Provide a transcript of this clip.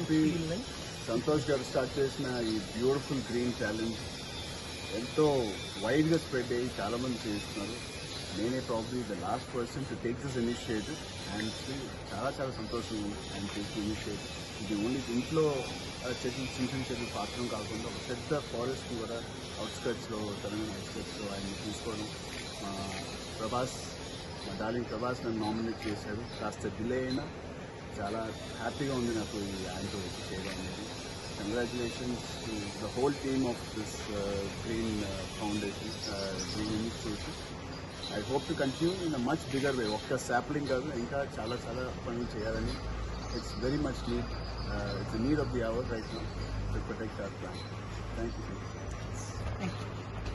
happy Santosh గారు start చేసిన ఈ బ్యూటిఫుల్ గ్రీన్ ఛాలెంజ్ ఎంతో వైడ్గా స్ప్రెడ్ అయ్యి చాలా మంది చేస్తున్నారు నేనే probably the last person to take this initiative and చాలా చాలా సంతోషం అండ్ టేక్ ఇనిషియేటివ్ ఇది ఓన్లీ ఇంట్లో ఆ, చెట్లు చిన్న చిన్న చెట్లు పాత్రం కాకుండా ఒక పెద్ద ఫారెస్ట్ కూడా అవుట్స్కట్స్లో తెలంగాణ అవుట్స్కట్స్లో ఆయన తీసుకోవడం ఆ, ప్రభాస్ మా డార్లింగ్ ప్రభాస్ నన్ను నామినేట్ చేశాడు కాస్త డిలే అయినా చాలా హ్యాపీగా ఉంది నాకు ఈ ఆయనతో వచ్చి చేయడం అనేది congratulations to the whole team of this green foundation green initiative I hope to continue in a much bigger way ఒక్క శాప్లింగ్ కాదు ఇంకా చాలా చాలా పనులు చేయాలని it's very much need it's need of the hour right now to protect our plan thank you